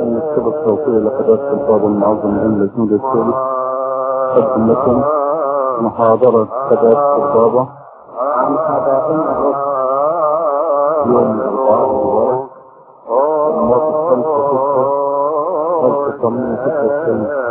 أن الكتب الصوتية لقداسة الباب المعظم من الجنود الثالث أقدم لكم محاضرة قداسة البابا عن حدائم الرسل يوم الأربعاء المبارك الموافق خمسة ستة ألف وثمانمية ستة وتسعين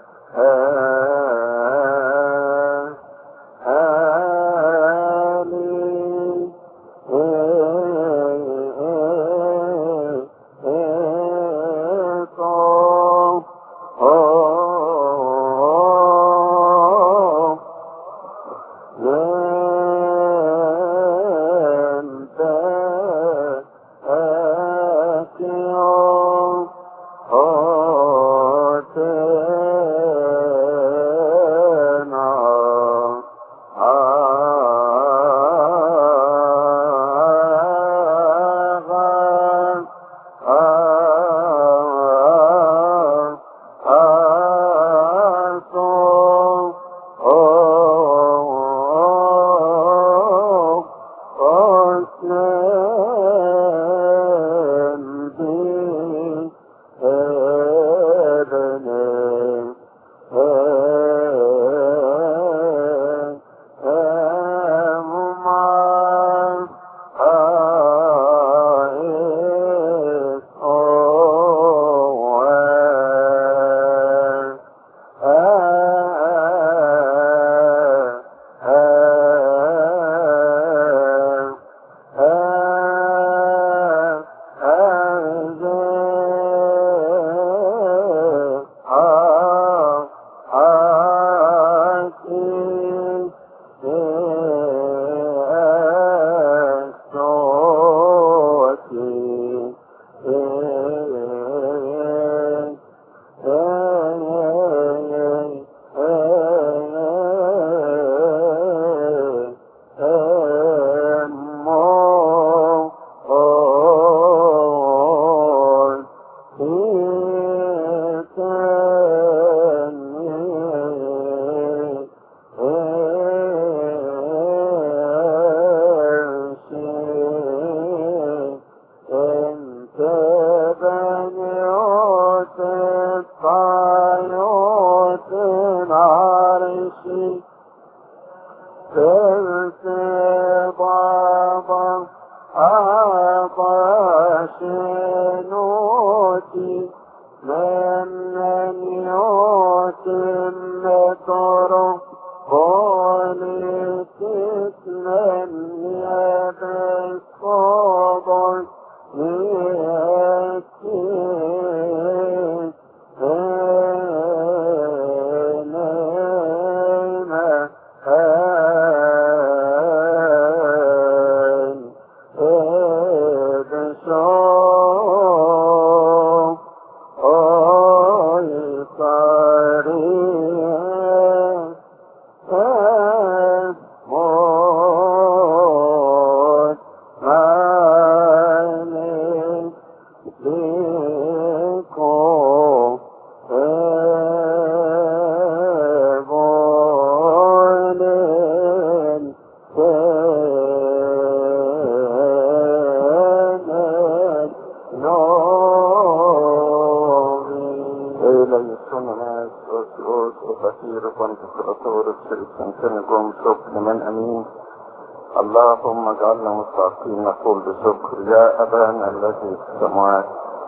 اللهم اجعلنا مستحقين نقول بشكر يا أبانا الذي في السماوات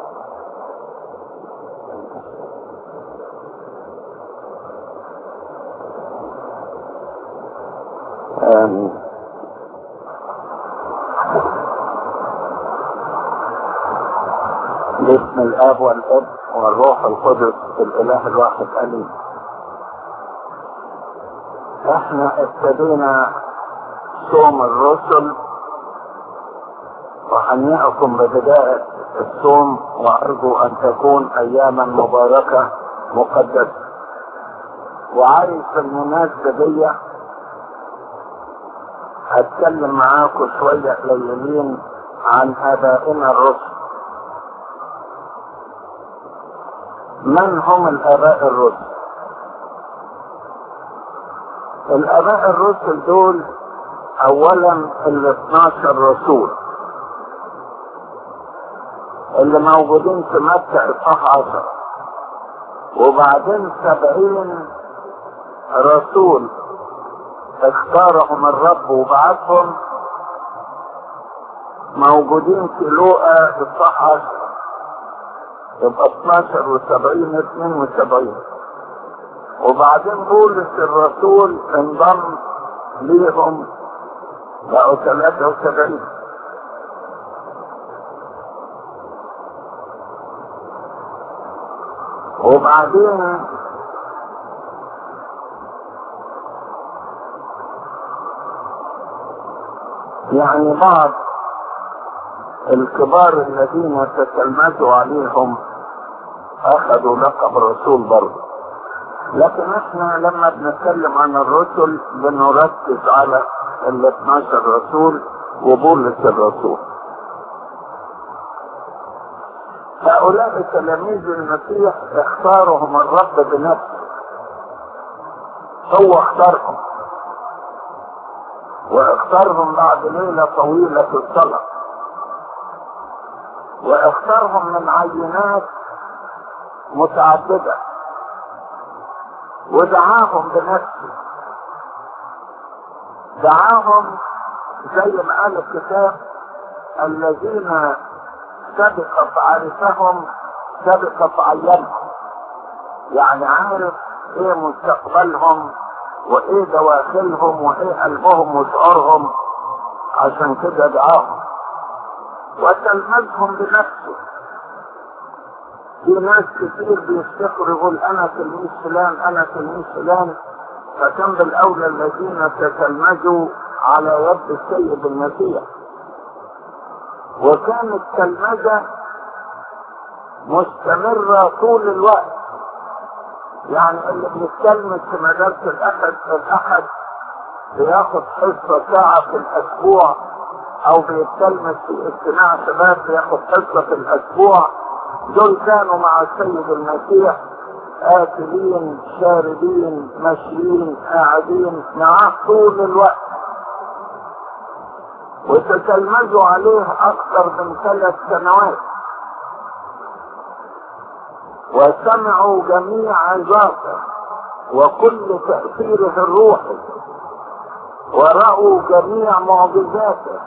آمين باسم الآب والأب والروح القدس الإله الواحد آمين احنا ابتدينا صوم الرسل وهنيئكم ببداية الصوم وأرجو أن تكون أياما مباركة مقدسة وعايز في المناسبة دي هتكلم معاكم شوية قليلين عن آبائنا الرسل من هم الآباء الرسل؟ الآباء الرسل دول اولا ال 12 رسول اللي موجودين في مكة إصحاح عشر وبعدين سبعين رسول اختارهم الرب وبعثهم موجودين في لوقا إصحاح عشر يبقى 12 و70 72 وبعدين بولس الرسول انضم ليهم بقوا 73 وبعدين يعني بعض الكبار الذين تتلمذوا عليهم اخذوا لقب رسول برضه لكن احنا لما بنتكلم عن الرسل بنركز على ال 12 رسول وبولس الرسول هؤلاء تلاميذ المسيح اختارهم الرب بنفسه هو اختارهم واختارهم بعد ليلة طويلة في الصلاة واختارهم من عينات متعددة ودعاهم بنفسه دعاهم زي ما قال الكتاب الذين سبق فعرفهم سبق فعينهم يعني عارف ايه مستقبلهم وايه دواخلهم وايه قلبهم وشعورهم عشان كده دعاهم وتلمذهم بنفسه في ناس كتير بيفتكروا يقول انا تلميذ فلان انا تلميذ فلان فكان بالاولى الذين تتلمذوا على يد السيد المسيح وكانت تلمذة مستمرة طول الوقت يعني اللي بيتلمذ في مدرسة الأحد الأحد بياخد حصة ساعة في الأسبوع أو بيتلمذ في اجتماع شباب بياخد حصة في الأسبوع دول كانوا مع السيد المسيح آكلين شاربين ماشيين قاعدين معاه طول الوقت وتتلمذوا عليه أكثر من ثلاث سنوات وسمعوا جميع عظاته وكل تأثيره الروحي ورأوا جميع معجزاته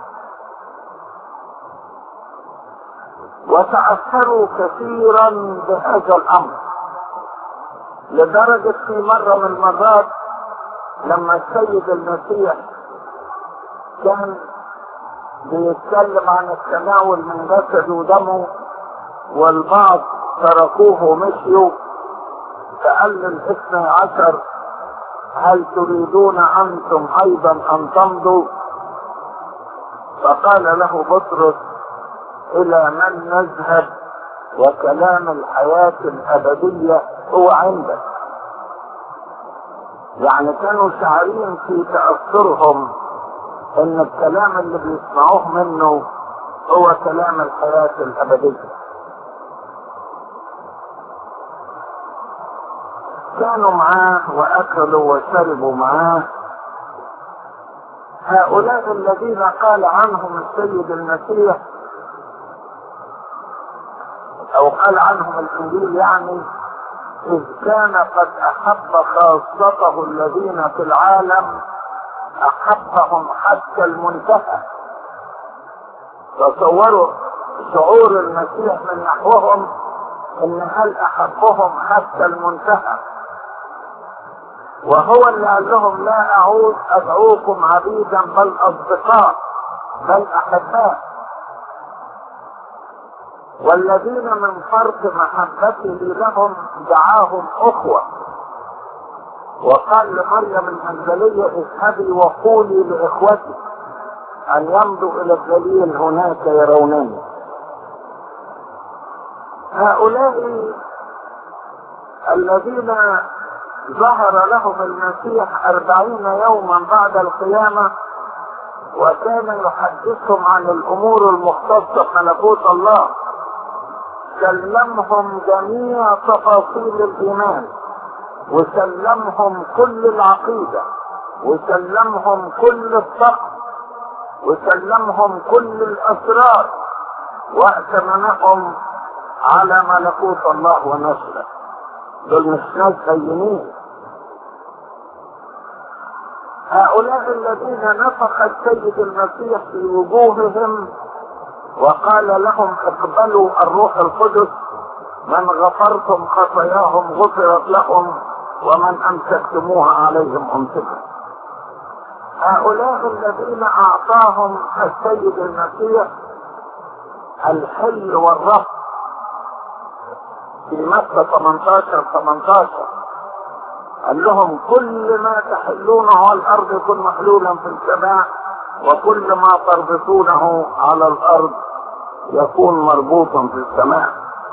وتأثروا كثيرا بهذا الأمر لدرجة في مرة من المرات لما السيد المسيح كان بيتكلم عن التناول من جسد ودمه والبعض تركوه ومشيوا فقال للاثني عشر هل تريدون انتم ايضا ان تمضوا فقال له بطرس الى من نذهب وكلام الحياة الابدية هو عندك يعني كانوا شاعرين في تأثرهم ان الكلام اللي بيسمعوه منه هو كلام الحياة الابدية كانوا معاه واكلوا وشربوا معاه هؤلاء الذين قال عنهم السيد المسيح او قال عنهم الانجيل يعني اذ كان قد احب خاصته الذين في العالم احبهم حتى المنتهى تصوروا شعور المسيح من نحوهم ان هل احبهم حتى المنتهى وهو اللي قال لهم لا اعود ادعوكم عبيدا بل اصدقاء بل احباء والذين من فرط محبته لهم دعاهم اخوه وقال لمريم المنزلية اذهبي وقولي لاخوتي ان يمضوا الى الدليل هناك يرونني هؤلاء الذين ظهر لهم المسيح أربعين يوما بعد القيامة وكان يحدثهم عن الأمور المختصة بملكوت الله سلمهم جميع تفاصيل الإيمان وسلمهم كل العقيدة وسلمهم كل الطقس وسلمهم كل الأسرار وأتمنهم على ملكوت الله ونصره دول مش ناس خينين هؤلاء الذين نفخ السيد المسيح في وجوههم وقال لهم اقبلوا الروح القدس من غفرتم خطاياهم غفرت لهم ومن امسكتموها عليهم امسكوا هؤلاء الذين اعطاهم السيد المسيح الحل والرفض في مكة 18 18 قال لهم كل ما تحلونه على الارض يكون محلولا في السماء وكل ما تربطونه على الارض يكون مربوطا في السماء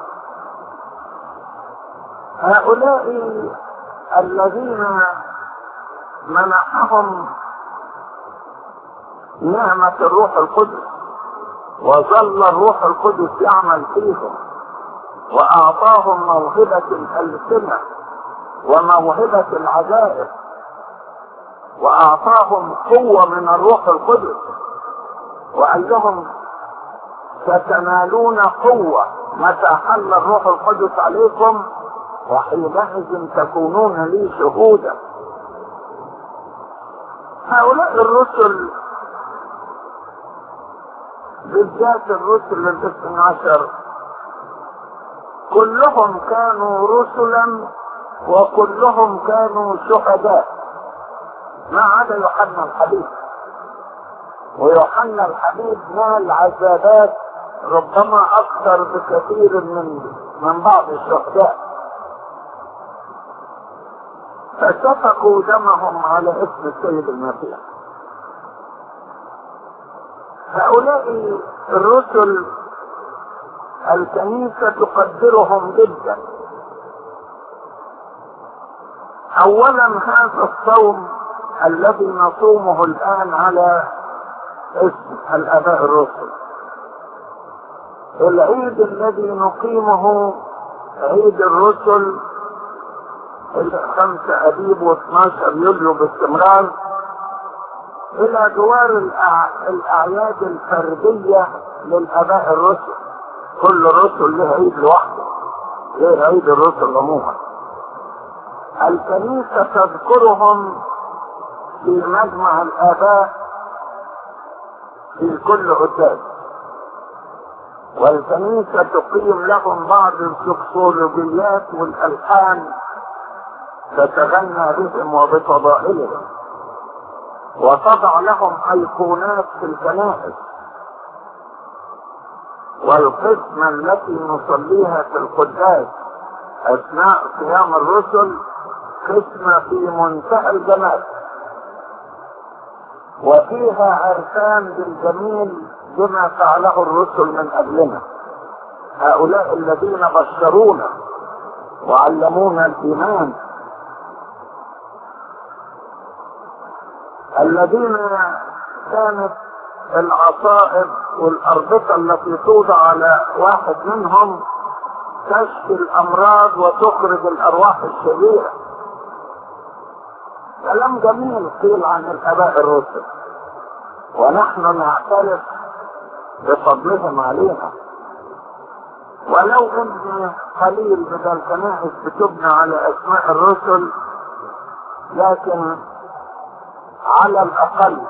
هؤلاء الذين منحهم نعمة الروح القدس وظل الروح القدس يعمل فيهم وأعطاهم موهبة الألسنة وموهبة العجائب وأعطاهم قوة من الروح القدس وقال لهم ستنالون قوة متى حل الروح القدس عليكم وحينئذ تكونون لي شهودا هؤلاء الرسل بالذات الرسل الاثنى عشر كلهم كانوا رسلا وكلهم كانوا شهداء ما عدا يوحنا الحبيب ويوحنا الحبيب نال عذابات ربما اكثر بكثير من من بعض الشهداء فسفكوا دمهم على اسم السيد المسيح هؤلاء الرسل الكنيسة تقدرهم جدا اولا هذا الصوم الذي نصومه الان على اسم الاباء الرسل العيد الذي نقيمه عيد الرسل خمسة أبيب و12 يوليو باستمرار إلى جوار الأع... الأعياد الفردية للآباء الرسل كل الرسل له عيد لوحده له عيد الرسل عموما الكنيسة تذكرهم في مجمع الآباء في كل عداد والكنيسة تقيم لهم بعض السكسولوجيات والألحان تتغنى بهم وبفضائلهم وتضع لهم أيقونات في الكنائس والقسمة التي نصليها في القداس أثناء قيام الرسل قسمة في منتهى الجمال وفيها عرفان بالجميل بما فعله الرسل من أجلنا هؤلاء الذين بشرونا وعلمونا الإيمان الذين كانت العصائب والأربطة التي توضع على واحد منهم تشفي الأمراض وتخرج الأرواح الشريرة كلام جميل قيل عن الآباء الرسل ونحن نعترف بفضلهم علينا ولو ان قليل من الكنائس بتبنى على اسماء الرسل لكن على الاقل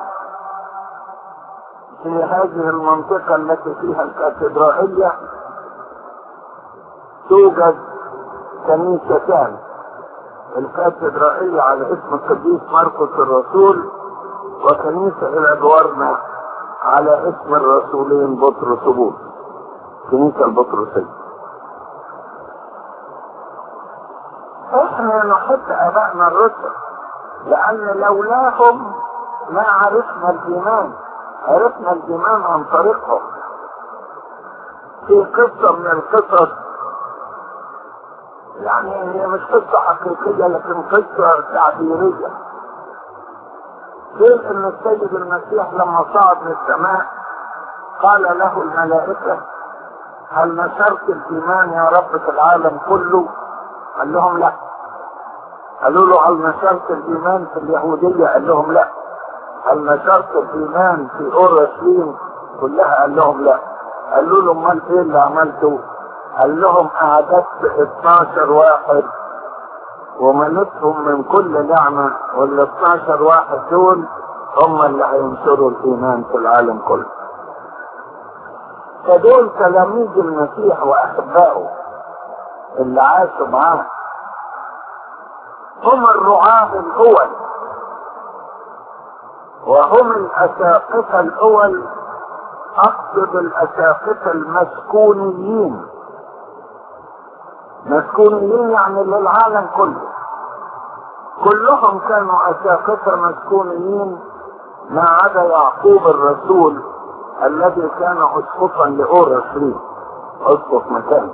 في هذه المنطقة التي فيها الكاتدرائية توجد كنيستان الكاتدرائية على اسم القديس مرقس الرسول وكنيسة إلى جوارنا على اسم الرسولين بطرس وبولس كنيسة البطرسية احنا نحب ابائنا الرسل لان لولاهم ما عرفنا الايمان عرفنا الايمان عن طريقهم في قصة من القصص يعني هي مش قصة حقيقية لكن قصة تعبيرية قيل ان السيد المسيح لما صعد للسماء قال له الملائكة هل نشرت الايمان يا رب في العالم كله قال لهم لا قالوا له هل نشرت الايمان في اليهودية قال لهم لا هل نشرت الايمان في اورشليم كلها قال لهم لا قالوا له امال ايه اللي عملته قال لهم اعددت 12 واحد وملتهم من كل نعمة وال 12 واحد دول هم اللي هينشروا الايمان في العالم كله فدول تلاميذ المسيح واحبائه اللي عاشوا معاه هم الرعاة الاول وهم الاساقفة الاول اقصد الاساقفة المسكونيين مسكونيين يعني للعالم كله كلهم كانوا اساقفة مسكونيين ما عدا يعقوب الرسول الذي كان اسقفا لاورشليم اسقف مكانه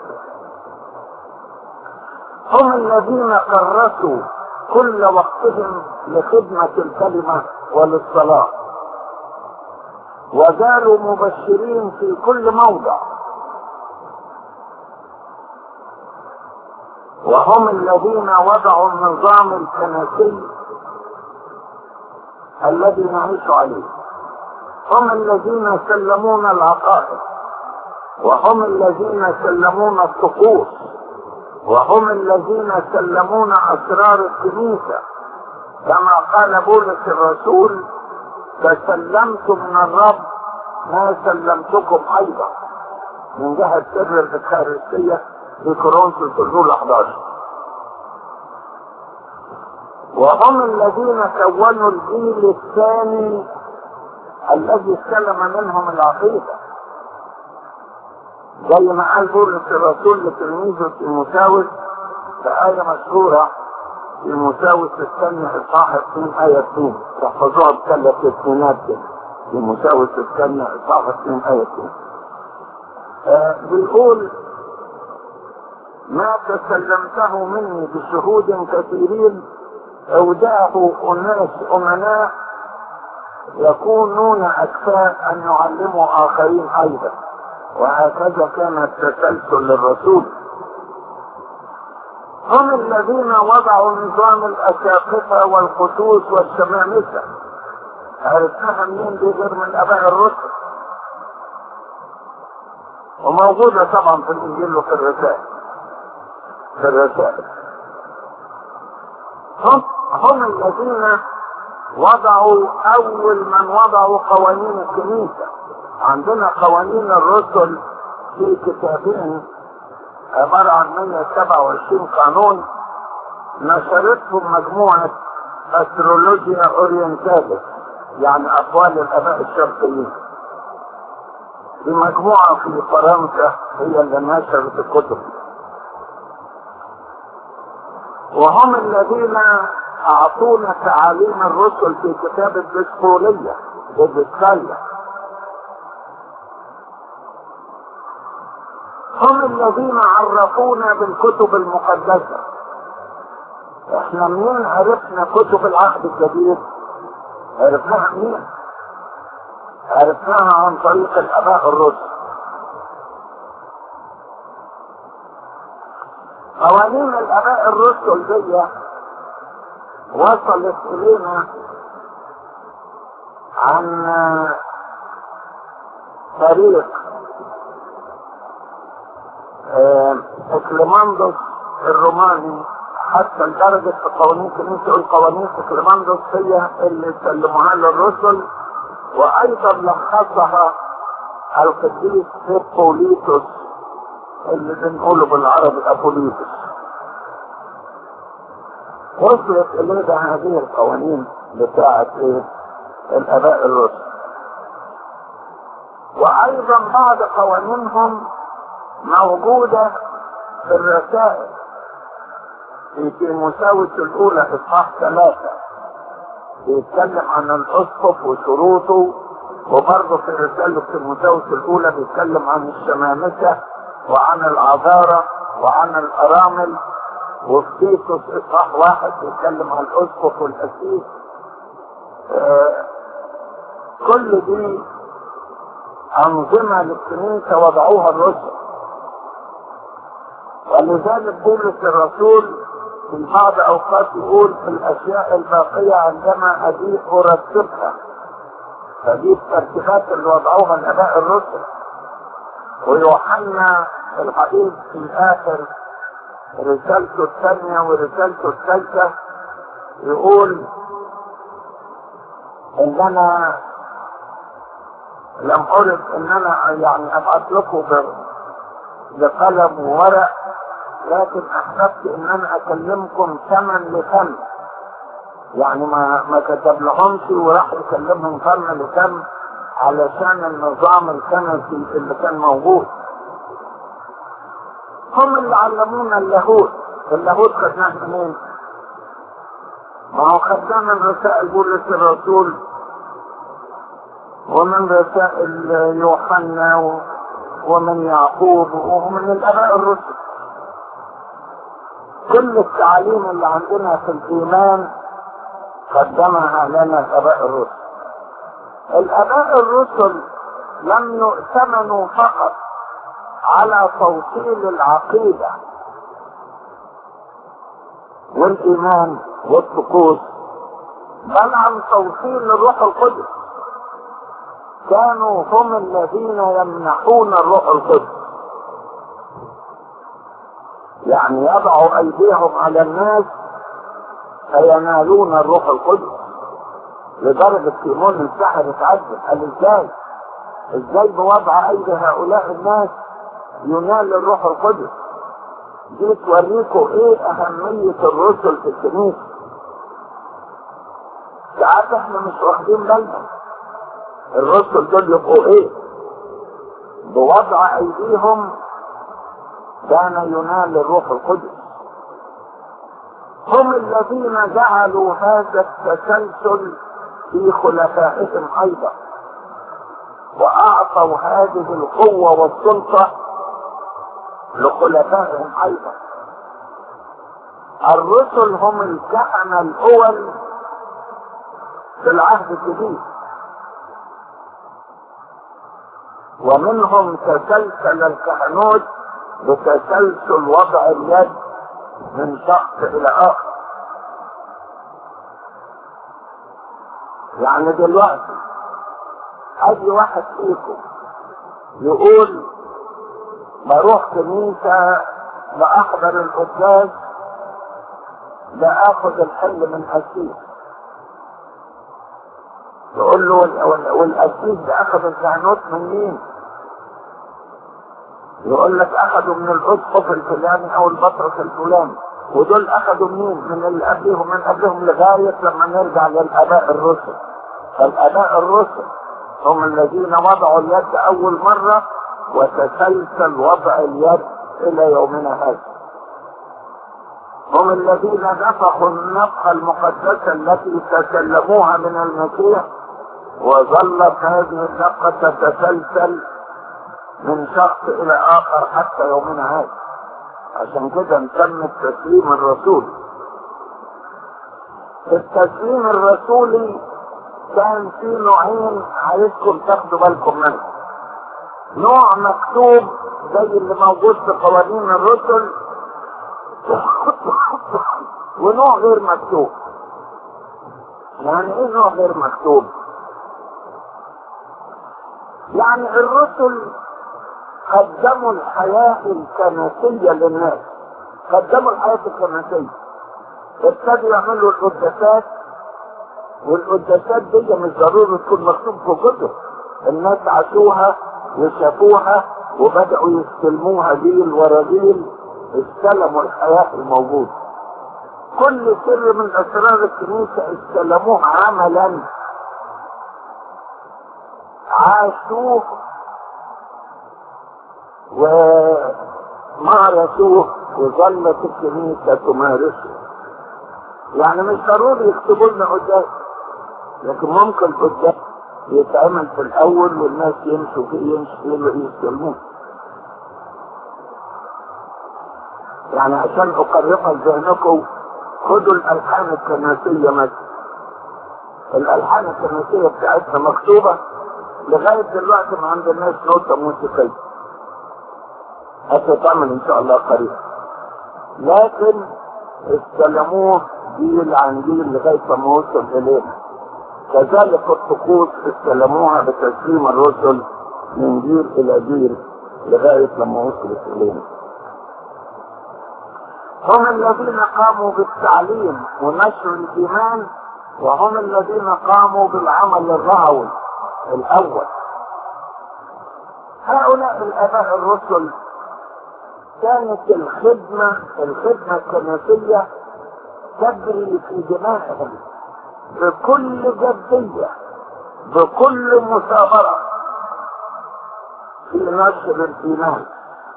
هم الذين كرسوا كل وقتهم لخدمة الكلمة وللصلاة وزالوا مبشرين في كل موضع وهم الذين وضعوا النظام الكنسي الذي نعيش عليه هم الذين سلمونا العقائد وهم الذين سلمونا الطقوس وهم الذين سلمونا اسرار الكنيسه كما قال بولس الرسول تسلمت من الرب ما سلمتكم ايضا من جهه سر الافخارستيه في كورنثوس الاولى 11 وهم الذين كونوا الجيل الثاني الذي استلم منهم العقيده زي ما قال بولس الرسول لتلميذه تيموساوس في آية مشهورة تيموساوس الثانية إصحاح 2 آية 2 تحفظوها بثلاث اثنينات كده تيموساوس الثانية إصحاح 2 آية 2 آه بيقول ما تسلمته مني بشهود كثيرين أودعه أناس أمناء يكونون أكفاء أن يعلموا آخرين أيضا وهكذا كان التسلسل للرسول هم الذين وضعوا نظام الأساقفة والقدوس والشمامسة عرفناها منين دي غير من أباء الرسل وموجودة طبعا في الإنجيل وفي الرسائل في الرسائل هم هم الذين وضعوا أول من وضعوا قوانين الكنيسة عندنا قوانين الرسل في كتابين عبارة عن 127 قانون نشرتهم مجموعة استرولوجيا اورينتاليس يعني اقوال الاباء الشرقيين في مجموعة في فرنسا هي اللي نشرت الكتب وهم الذين اعطونا تعاليم الرسل في كتاب الدسقولية الدسقالية هم الذين عرفونا بالكتب المقدسة احنا منين عرفنا كتب العهد الجديد عرفناها منين عرفناها عن طريق الاباء الرسل قوانين الاباء الرسل دي وصلت الينا عن طريق اكليماندوس الروماني حتى لدرجة في قوانين كنيسة القوانين اكليماندوس هي اللي سلموها للرسل وايضا لخصها القديس هيبوليتوس اللي بنقوله بالعربي ابوليتوس وصلت الينا هذه القوانين بتاعت ايه الاباء الرسل وايضا بعض قوانينهم موجودة في الرسائل في تيموساوس الأولى إصحاح ثلاثة بيتكلم عن الأسقف وشروطه وبرضه في رسالة تيموساوس الأولى بيتكلم عن الشمامسة وعن العذارة وعن الأرامل وفي تيتوس إصحاح واحد بيتكلم عن الأسقف والأسيس آه كل دي أنظمة للكنيسة وضعوها الرسل ولذلك بولس الرسول في بعض اوقات يقول في الاشياء الباقية عندما اجيء ارتبها فدي الترتيبات اللي وضعوها الاباء الرسل ويوحنا الحبيب في الاخر رسالته الثانية ورسالته الثالثة يقول ان انا لم ارد ان انا يعني ابعث لكم بقلم وورق لكن احببت ان انا اكلمكم ثمن لفم يعني ما ما كتب لهمش وراح يكلمهم فم لفم علشان النظام الكنسي اللي كان موجود هم اللي علمونا اللاهوت اللاهوت خدناه منين؟ ما هو خدناه من رسائل بولس الرسول ومن رسائل يوحنا ومن يعقوب ومن الاباء الرسل كل التعاليم اللي عندنا في الايمان قدمها لنا الاباء الرسل الاباء الرسل لم يؤتمنوا فقط على توصيل العقيدة والايمان والطقوس بل عن توصيل الروح القدس كانوا هم الذين يمنحون الروح القدس يعني يضعوا ايديهم على الناس فينالون الروح القدس لدرجة سيمون السحر اتعجب قال ازاي ازاي بوضع ايدي هؤلاء الناس ينال الروح القدس دي توريكم ايه اهمية الرسل في الكنيسة ساعات احنا مش واخدين بالنا الرسل دول يبقوا ايه بوضع ايديهم كان ينال الروح القدس هم الذين جعلوا هذا التسلسل في خلفائهم ايضا واعطوا هذه القوة والسلطة لخلفائهم ايضا الرسل هم الكهنة الاول في العهد الجديد ومنهم تسلسل الكهنوت بتسلسل وضع اليد من شخص الى اخر يعني دلوقتي اجي واحد فيكم يقول بروح كنيسة بأحضر القداس بآخذ الحل من أسيس يقول له والأسيس ده أخذ الكهنوت من مين؟ يقول لك أخذوا من الأسقف الفلاني أو البطرس الفلاني ودول أخذوا منين؟ من اللي قبلهم من قبلهم لغاية لما نرجع للآباء الرسل فالآباء الرسل هم الذين وضعوا اليد أول مرة وتسلسل وضع اليد إلى يومنا هذا هم الذين نفخوا النفخة المقدسة التي تسلموها من المسيح وظلت هذه النفخة تتسلسل من شخص إلى آخر حتى يومنا هذا عشان كده نسمي التسليم الرسولي التسليم الرسولي كان في نوعين عايزكم تاخدوا بالكم منهم نوع مكتوب زي اللي موجود في قوانين الرسل ونوع غير مكتوب يعني ايه نوع غير مكتوب يعني الرسل قدموا الحياة الكنسية للناس قدموا الحياة الكنسية ابتدوا يعملوا القداسات والقداسات دي مش ضروري تكون مكتوب في كتب الناس عاشوها وشافوها وبدأوا يستلموها جيل ورا جيل استلموا الحياة الموجودة كل سر من أسرار الكنيسة استلموه عملا عاشوه ومارسوه وظلت الكنيسة تمارسه يعني مش ضروري يكتبوا لنا قدام لكن ممكن قدام يتعمل في الاول والناس يمشوا فيه يمشوا فيه يستلموه يعني عشان اقربها لذهنكم خدوا الالحان الكنسية مثلا الالحان الكنسية بتاعتنا مكتوبة لغاية دلوقتي ما عندناش نوتة موسيقية هتتعمل ان شاء الله قريبا لكن استلموه جيل عن جيل لغاية ما وصل الينا كذلك الطقوس استلموها بتسليم الرسل من جيل الى جيل لغاية لما وصلت إلينا هم الذين قاموا بالتعليم ونشر الإيمان وهم الذين قاموا بالعمل الرعوي الأول هؤلاء الآباء الرسل كانت الخدمة الخدمة الكنسية تجري في دماغهم بكل جدية بكل مثابرة في نشر الإيمان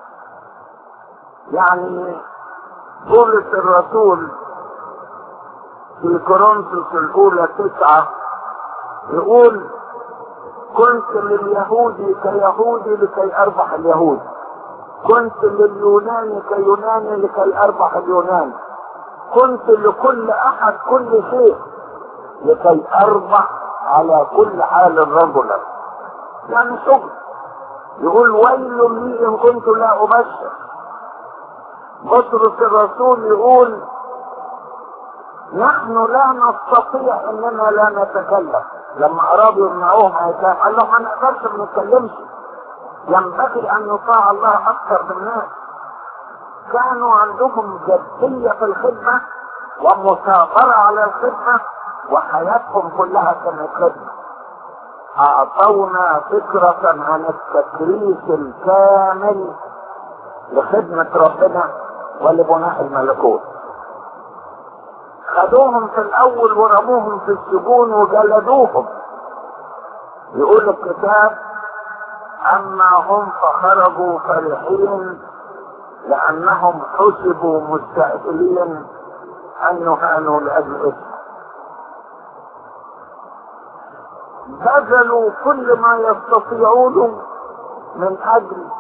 يعني بولس الرسول في كورنثوس الأولى تسعة يقول كنت لليهود كيهودي لكي أربح اليهود كنت لليوناني كيوناني لكي أربح اليوناني كنت لكل أحد كل شيء لكي أربح على كل حال رجلا يعني شغل يقول ويل لي إن كنت لا أبشر بطرس الرسول يقول نحن لا نستطيع اننا لا نتكلم لما ارادوا يمنعوهم عن الكلام قال لهم ما نقدرش ما نتكلمش ينبغي ان يطاع الله اكثر من الناس كانوا عندهم جدية في الخدمة ومثابرة على الخدمة وحياتهم كلها كانت خدمة أعطونا فكرة عن التكريس الكامل لخدمة ربنا ولبناء الملكوت خدوهم في الأول ورموهم في السجون وجلدوهم يقول الكتاب أما هم فخرجوا فرحين لأنهم حسبوا مستأهلين أن يهانوا لأجل اسمه بذلوا كل ما يستطيعون من أجل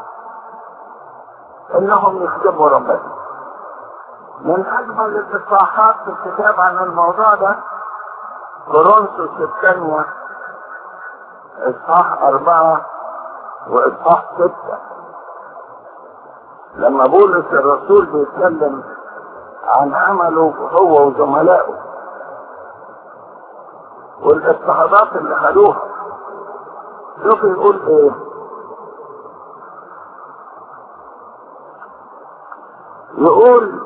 انهم يخدموا ربنا من اجمل الاصحاحات في الكتاب عن الموضوع ده كورنثوس الثانية اصحاح اربعة واصحاح ستة لما بولس الرسول بيتكلم عن عمله هو وزملائه والاضطهادات اللي خدوها شوف يقول ايه يقول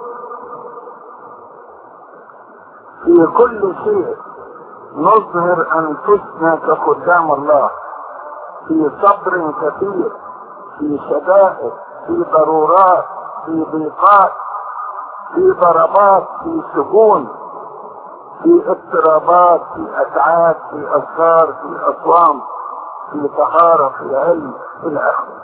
في كل شيء نظهر انفسنا كخدام الله في صبر كثير في شدائد في ضرورات في ضيقات في ضربات في سجون في اضطرابات في اتعاب في اسرار في اصوام في طهارة في علم الى اخره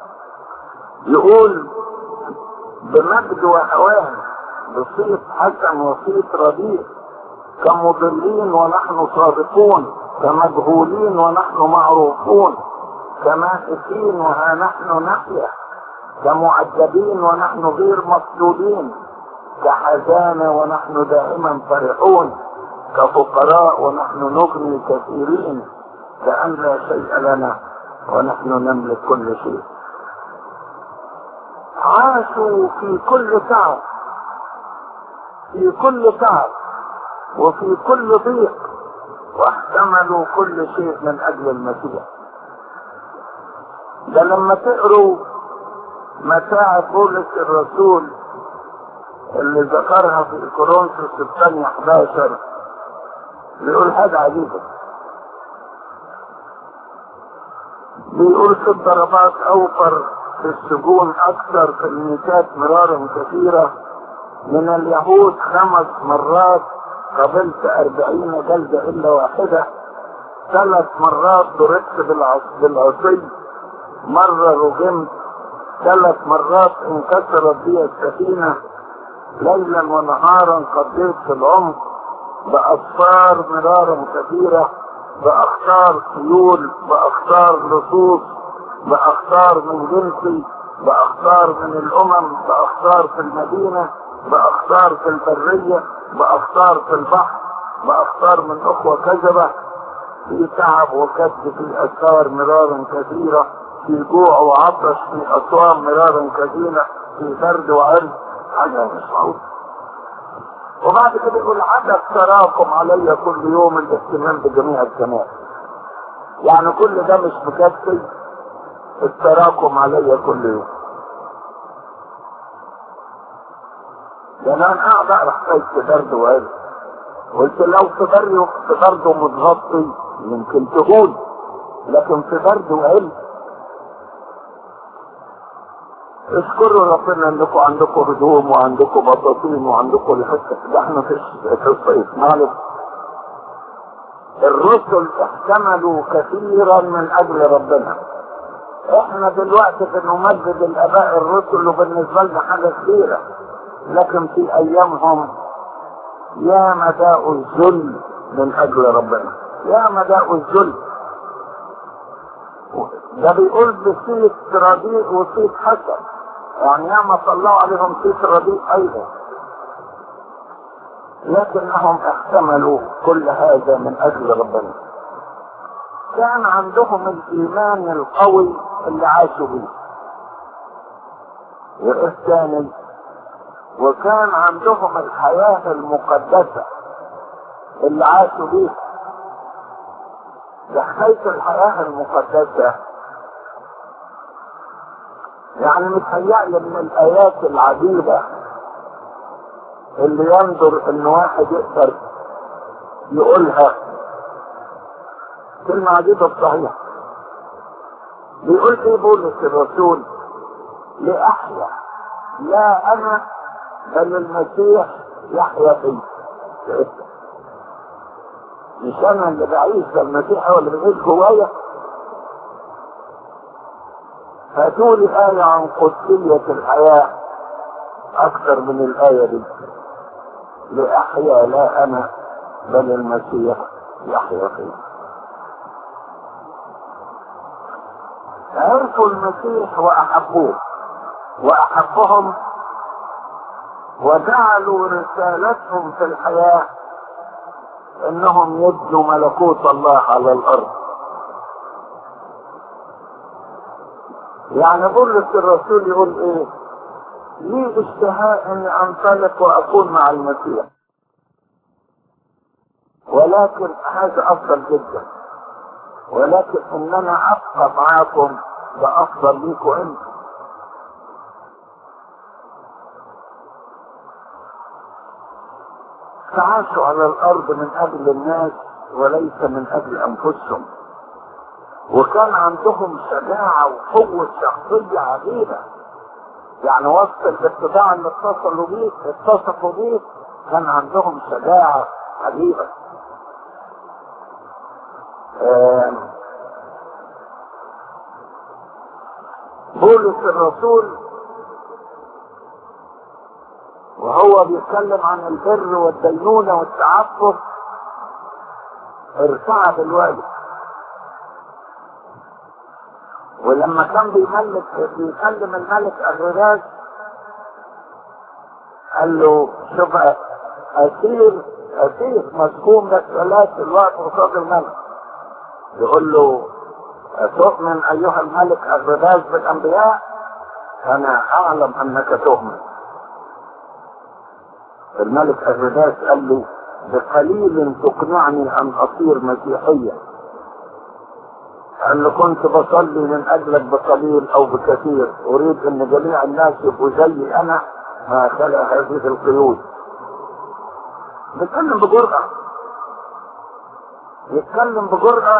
يقول بمجد وهوان بصيت حسن وصيت رديء كمضلين ونحن صادقون كمجهولين ونحن معروفون كمائتين وها نحن نحيا كمعذبين ونحن غير مطلوبين كحزانة ونحن دائما فرحون كفقراء ونحن نغني كثيرين كأن لا شيء لنا ونحن نملك كل شيء عاشوا في كل تعب في كل تعب وفي كل ضيق واحتملوا كل شيء من اجل المسيح ده لما تقروا متاعب بولس الرسول اللي ذكرها في كورنثوس الثانية 11 بيقول حاجة عجيبة بيقول في الضربات اوفر في السجون اكثر في الميتات مرارا كثيرة من اليهود خمس مرات قبلت اربعين جلدة الا واحدة ثلاث مرات ضربت بالعصي مرة رجمت ثلاث مرات انكسرت بي السفينة ليلا ونهارا قضيت في العمق بأسفار مرارا كثيرة بأخطار سيول بأخطار لصوص بأخطار من جنسي بأخطار من الأمم بأخطار في المدينة بأخطار في البرية بأخطار في البحر بأخطار من أخوة كذبة في تعب وكد في أسفار مرارا كثيرة في جوع وعطش في أصوام مرارا كثيرة في برد وعرض حاجة مش معقولة وبعد كده يقول عدد تراكم علي كل يوم الاهتمام بجميع الكمال يعني كل ده مش مكفي التراكم علي كل يوم ده انا قاعد اقرا حكايه في برد وقال قلت لو في برد في برد متغطي يمكن تقول لكن في برد وقل اشكروا ربنا انكم عندكم هدوم وعندكم بطاطين وعندكم الحته ده احنا في في الصيف معلش الرسل احتملوا كثيرا من اجل ربنا احنا دلوقتي بنمجد الاباء الرسل وبالنسبه لنا حاجه كبيره لكن في ايامهم يا مداء الذل من اجل ربنا يا مداء الذل ده بيقول بصيت رديء وصيت حسن يعني ياما طلعوا عليهم صيت رديء ايضا لكنهم احتملوا كل هذا من اجل ربنا كان عندهم الايمان القوي اللي عاشوا به والثاني وكان عندهم الحياة المقدسة اللي عاشوا بيها حكاية الحياة المقدسة يعني متهيألي من الآيات العجيبة اللي ينظر إن واحد يقدر يقولها كلمة عجيبة صحيح بيقول ايه بولس الرسول لأحيا لا أنا بل المسيح يحيا فيه مش انا اللي بعيش ده المسيح هو اللي بيعيش جوايا هاتوا لي آية عن قدسية الحياة أكثر من الآية دي لأحيا لا أنا بل المسيح يحيا فيه عرفوا المسيح وأحبوه وأحبهم وجعلوا رسالتهم في الحياة انهم يبنوا ملكوت الله على الارض يعني بولس الرسول يقول ايه لي اشتهاء اني انطلق واكون مع المسيح ولكن هذا افضل جدا ولكن ان انا ابقى معاكم ده افضل ليكم انتم تعاشوا على الارض من اجل الناس وليس من اجل انفسهم وكان عندهم شجاعة وقوة شخصية عجيبة يعني وسط الاتباع اللي اتصلوا بيه اتصفوا بيه كان عندهم شجاعة عجيبة بولس الرسول وهو بيتكلم عن البر والدينونة والتعفف ارتعب الوالد ولما كان بيملك بيكلم الملك الرجاج قال له شوف اسير اسير مسكون لك ثلاث الوقت قصاد الملك يقول له أتؤمن أيها الملك الرجاج بالأنبياء؟ أنا أعلم أنك تؤمن الملك الرباس قال له بقليل تقنعني ان اصير مسيحيا قال له كنت بصلي من اجلك بقليل او بكثير اريد ان جميع الناس يبقوا زي انا ما خلق هذه القيود بيتكلم بجرأة يتكلم بجرأة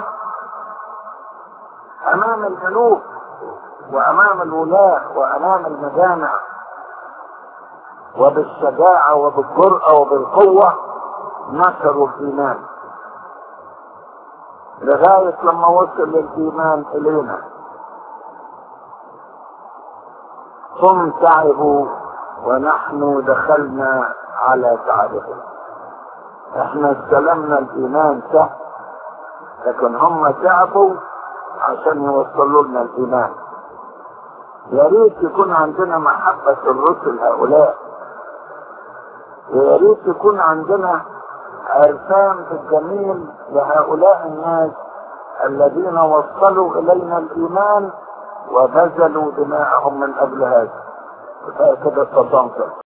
امام الملوك وامام الولاة وامام المجامع وبالشجاعة وبالجرأة وبالقوة نشروا الإيمان لغاية لما وصل الإيمان إلينا هم تعبوا ونحن دخلنا على تعبهم احنا استلمنا الإيمان سهل لكن هم تعبوا عشان يوصلوا لنا الإيمان يا ريت يكون عندنا محبة الرسل هؤلاء ويا ريت يكون عندنا عرفان الجميل لهؤلاء الناس الذين وصلوا الينا الايمان وبذلوا دماءهم من اجل هذا كفايه كده استطعت